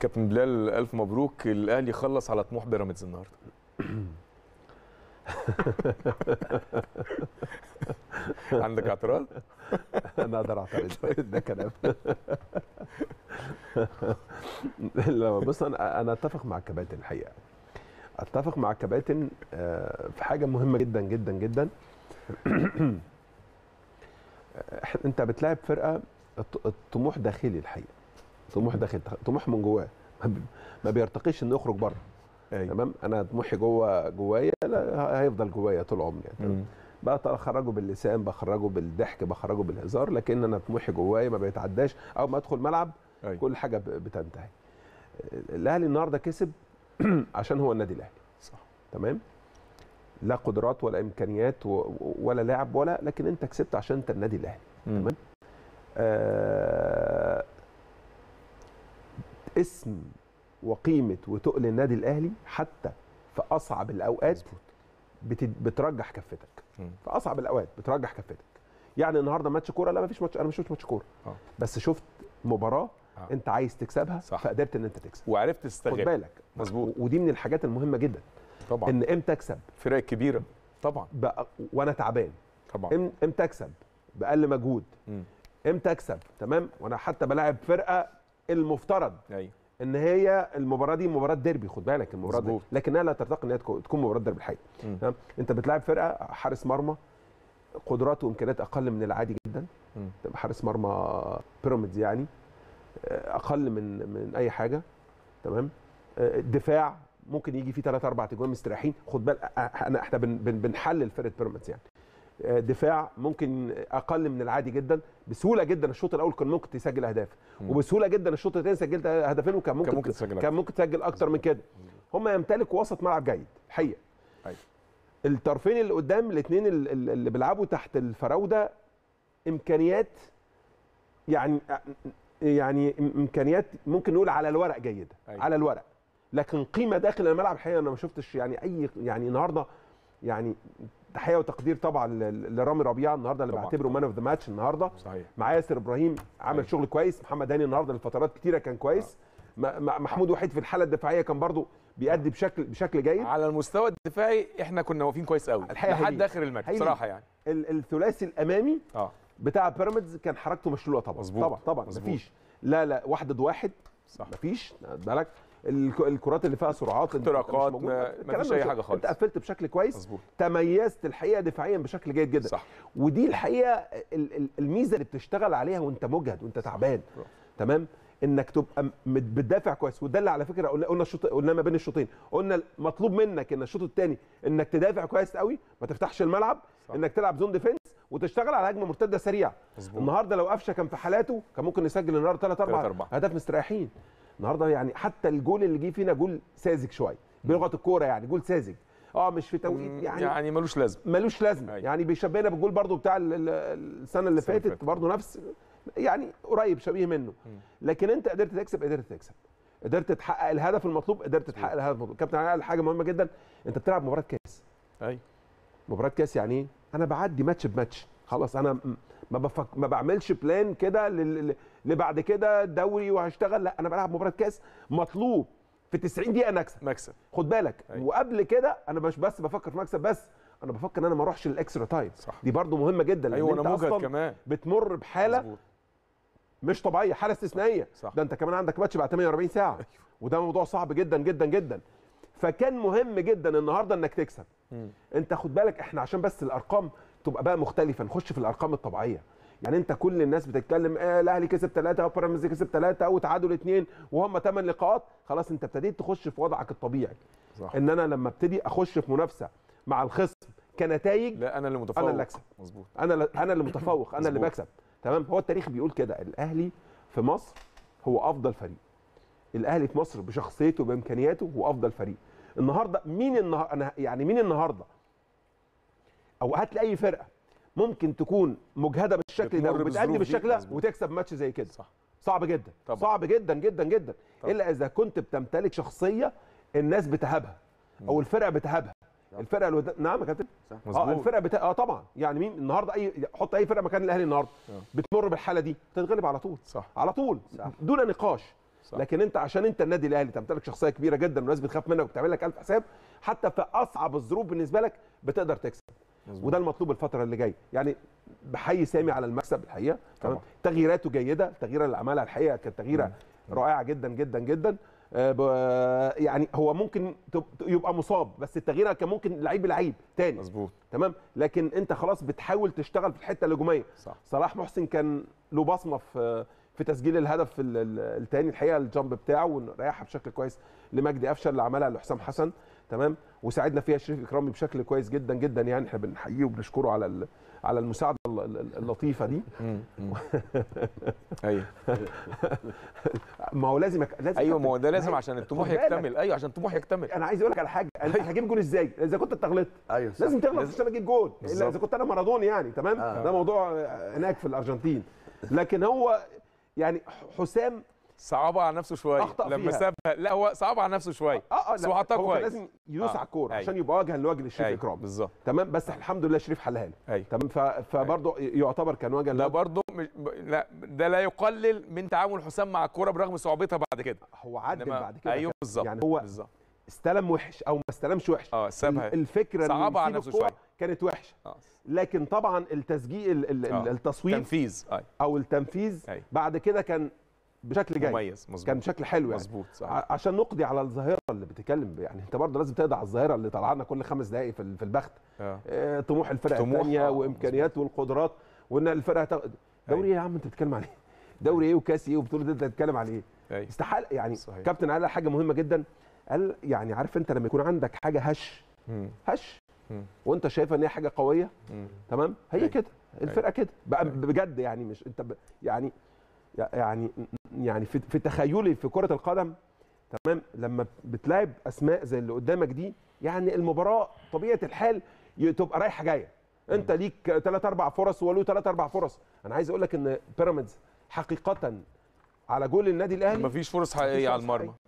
كابتن بلال الف مبروك الاهلي خلص على طموح بيراميدز النهارده عندك اعتراض انا اقدر اعترض ده كلام لا بص انا انا اتفق مع الكباتن الحقيقه اتفق مع الكباتن آه، في حاجه مهمه جدا جدا جدا إح- انت بتلاعب فرقه الط- الطموح داخلي الحقيقه طموح داخلي طموح من جواه ما بي- ما بيرتقيش انه يخرج بره ايوه تمام انا طموحي جوه جوايا لا هيفضل جوايا طول عمري يعني مم. بقى اخرجه باللسان بخرجه بالضحك بخرجه بالهزار لكن انا طموحي جوايا ما بيتعداش اول ما ادخل ملعب أيوة. كل حاجه ب- بتنتهي الاهلي النهارده كسب عشان هو النادي الاهلي صح تمام لا قدرات ولا امكانيات و- ولا لاعب ولا لكن انت كسبت عشان انت النادي الاهلي مم. تمام. آه اسم وقيمه وتقل النادي الاهلي حتى في اصعب الاوقات مظبوط. بت- بترجح كفتك مم. في اصعب الاوقات بترجح كفتك يعني النهارده ماتش كوره لا ما فيش ماتش انا ما شفتش ماتش كوره آه. بس شفت مباراه آه. انت عايز تكسبها صح. فقدرت ان انت تكسب وعرفت خد تستغل بالك مظبوط. و- ودي من الحاجات المهمه جدا طبعا ان امتى اكسب فرق كبيره طبعا بقى وانا تعبان طبعا إم- امتى اكسب باقل مجهود مم. امتى اكسب تمام وانا حتى بلاعب فرقه المفترض ايوه ان هي المباراه دي مباراه ديربي خد بالك المباراه دي مظبوط. لكنها لا ترتقي ان هي تكون تكون مباراه ديربي الحقيقه مم. تمام انت بتلاعب فرقه حارس مرمى قدراته وامكانيات اقل من العادي جدا مم. تبقى حارس مرمى بيراميدز يعني آه، اقل من من اي حاجه تمام آه، الدفاع ممكن يجي فيه ثلاث اربع اجوان مستريحين خد بالك آه، انا احنا بن بن بنحلل فرقه بيراميدز يعني آه، دفاع ممكن اقل من العادي جدا بسهوله جدا الشوط الاول كان ممكن تسجل اهداف مم. وبسهوله جدا الشوط الثاني سجلت هدفين وكان ممكن ممكن تسجل كان ممكن تسجل اكتر من كده هم يمتلكوا وسط ملعب جيد الحقيقه أيوة. الطرفين اللي قدام الاثنين اللي بيلعبوا تحت الفراوده امكانيات يعني يعني امكانيات ممكن نقول على الورق جيده أيوة. على الورق لكن قيمه داخل الملعب الحقيقه انا ما شفتش يعني اي يعني النهارده يعني تحيه وتقدير طبعا ل- لرامي ربيعه النهارده اللي طبعاً. بعتبره مان اوف ذا ماتش النهارده صحيح مع ياسر ابراهيم عمل أيوة. شغل كويس محمد هاني النهارده لفترات كتيره كان كويس م- م- محمود وحيد في الحاله الدفاعيه كان برضو بيأدي بشكل بشكل جيد على المستوى الدفاعي احنا كنا واقفين كويس قوي الحقيقة لحد هايلين. اخر الماتش هايلين. بصراحه يعني ال- الثلاثي الامامي اه بتاع بيراميدز كان حركته مشلوله طبعا مظبوط. طبعا طبعا مظبوط. مفيش لا لا واحد ضد واحد صح مفيش خد بالك الك- الكرات اللي فيها سرعات أنت- أنت مش اختراقات، موجود. ما- الكلام مفيش ده أي مش- حاجة خالص. انت قفلت بشكل كويس مظبوط تميزت الحقيقه دفاعيا بشكل جيد جدا صح ودي الحقيقه ال- ال- الميزه اللي بتشتغل عليها وانت مجهد وانت تعبان برافو. تمام انك تبقى م- بتدافع كويس وده اللي على فكره قلنا قلنا الشوط قلنا ما بين الشوطين قلنا مطلوب منك ان الشوط الثاني انك تدافع كويس قوي ما تفتحش الملعب صح. انك تلعب زون ديفنس وتشتغل على هجمه مرتده سريعه مظبوط النهارده لو قفشه كان في حالاته كان ممكن يسجل النهارده ثلاث تلات اربع أربعة. اهداف مستريحين النهارده يعني حتى الجول اللي جه فينا جول ساذج شويه بلغه الكوره يعني جول ساذج اه مش في توقيت يعني, يعني يعني ملوش لازمه ملوش لازمه أيوة. يعني بيشبهنا بالجول برضو بتاع ال- ال- السنه اللي السنة اللي فاتت فاتت. برضو نفس يعني قريب شبيه منه مم. لكن انت قدرت تكسب قدرت تكسب قدرت تحقق الهدف المطلوب قدرت تحقق الهدف المطلوب كابتن علي قال حاجه مهمه جدا انت بتلعب مباراه كاس ايوه مباراه كاس يعني ايه انا بعدي ماتش بماتش خلاص انا م- ما بفك ما بعملش بلان كده لل- لل- لبعد كده دوري وهشتغل لا انا بلعب مباراه كاس مطلوب في 90 دقيقه انا اكسب مكسب خد بالك أيوة. وقبل كده انا مش بس بفكر في مكسب بس انا بفكر ان انا ما اروحش الاكسترا تايم صح دي برضو مهمه جدا لأن ايوه أنت انا مجهد أصلاً كمان بتمر بحاله مظبوط. مش طبيعيه حاله استثنائيه صح ده انت كمان عندك ماتش بعد 48 ساعه أيوة. وده موضوع صعب جدا جدا جدا فكان مهم جدا النهارده انك تكسب مم. انت خد بالك احنا عشان بس الارقام تبقى بقى مختلفه نخش في الارقام الطبيعيه يعني انت كل الناس بتتكلم آه الاهلي كسب ثلاثه وبيراميدز كسب ثلاثه وتعادل اثنين وهم ثمان لقاءات خلاص انت ابتديت تخش في وضعك الطبيعي صح ان انا لما ابتدي اخش في منافسه مع الخصم كنتائج لا انا اللي متفوق انا اللي اكسب مظبوط انا ل- انا اللي متفوق انا اللي مظبوط. بكسب تمام هو التاريخ بيقول كده الاهلي في مصر هو افضل فريق الاهلي في مصر بشخصيته بامكانياته هو افضل فريق النهارده مين النهارده انا يعني مين النهارده او هات لي اي فرقه ممكن تكون مجهده بالشكل ده بتمر وبتأدي بالظروف دي. بالشكل ده مظبوط. وتكسب ماتش زي كده صح صعب جدا طبعا. صعب جدا جدا جدا طبعا. الا اذا كنت بتمتلك شخصيه الناس بتهابها او الفرقه بتهابها الفرقه الود... نعم يا كابتن اه مظبوط الفرقه بت... اه طبعا يعني مين النهارده اي حط اي فرقه مكان الاهلي النهارده آه. بتمر بالحاله دي تتغلب على طول صح على طول صح. دون نقاش صح. لكن انت عشان انت النادي الاهلي تمتلك شخصيه كبيره جدا والناس بتخاف منك وبتعمل لك الف حساب حتى في اصعب الظروف بالنسبه لك بتقدر تكسب مظبوط. وده المطلوب الفتره اللي جايه يعني بحيي سامي على المكسب الحقيقه تمام طبعا. تغييراته جيده التغييره اللي عملها الحقيقه كانت تغييره رائعه جدا جدا جدا آه، ب- يعني هو ممكن تب- يبقى مصاب بس التغيير كان ممكن لعيب لعيب تاني مظبوط تمام لكن انت خلاص بتحاول تشتغل في الحته الهجوميه صح صلاح محسن كان له بصمه في في تسجيل الهدف الثاني الحقيقه الجامب بتاعه وريحها بشكل كويس لمجدي قفشه اللي عملها لحسام حسن تمام وساعدنا فيها شريف اكرامي بشكل كويس جدا جدا يعني احنا بنحييه وبنشكره على ال- على المساعده ال- ال- اللطيفه دي مم. مم. ايوه ما هو لازم يك- لازم ايوه كابتن. ما هو ده لازم هي- عشان الطموح خد بالك. يكتمل ايوه عشان الطموح يكتمل انا عايز اقول لك على حاجه انت هتجيب جول ازاي اذا كنت انت غلطت ايوه صح. لازم تغلط لازم- عشان اجيب جول الا بالظبط. اذا كنت انا مارادوني يعني تمام آه. ده موضوع آه، هناك في الارجنتين لكن هو يعني حسام صعبها على نفسه شويه أخطأ لما فيها. سابها لا هو صعبها على نفسه شويه اه اه بس لا، هو حطها هو كان كويس. لازم يدوس آه. على الكوره أيوة. عشان يبقى وجها لوجه للشريف أيوة، اكرام بالظبط تمام بس الحمد لله شريف حلها له ايوه تمام ف- فبرضه يعتبر كان وجها ده لوجه برضه مش ب- لا ده لا يقلل من تعامل حسام مع الكوره برغم صعوبتها بعد كده هو عدل إنما- بعد كده ايوه كان- بالظبط يعني هو بالظبط استلم وحش او ما استلمش وحش اه سابها ال- الفكره إنه صعبها على يسيب نفسه الكورة شوية. كانت وحشه اه لكن طبعا التسجيل ال- ال- آه. التصويب تنفيذ ايوه او التنفيذ أيوة. بعد كده كان بشكل جيد مميز مظبوط كان بشكل حلو يعني مظبوط صح ع- عشان نقضي على الظاهره اللي بتتكلم يعني انت برضه لازم تقضي على الظاهره اللي طلعنا كل خمس دقائق في ال- في البخت اه آه، طموح الفرق طموح، الثانيه آه، وامكانيات والقدرات وان الفرقه هتاخد دوري ايه يا عم انت بتتكلم عليه دوري ايه وكاس ايه وبطوله إيه انت بتتكلم على ايه ايوه استحال يعني صحيح. كابتن قال حاجه مهمه جدا قال يعني عارف انت لما يكون عندك حاجه هش مم. هش مم. وانت شايفها ان هي حاجه قويه مم. تمام هي أيوة. كده الفرقه كده بقى أيوة. بجد يعني مش انت ب... يعني يعني يعني في, في تخيلي في كره القدم تمام لما بتلاعب اسماء زي اللي قدامك دي يعني المباراه طبيعه الحال ي- تبقى رايحه جايه انت ليك ثلاث اربع فرص وله ثلاث اربع فرص انا عايز اقول لك ان بيراميدز حقيقه على جول النادي الاهلي مفيش فرص حقيقيه على فرص المرمى حقيقية.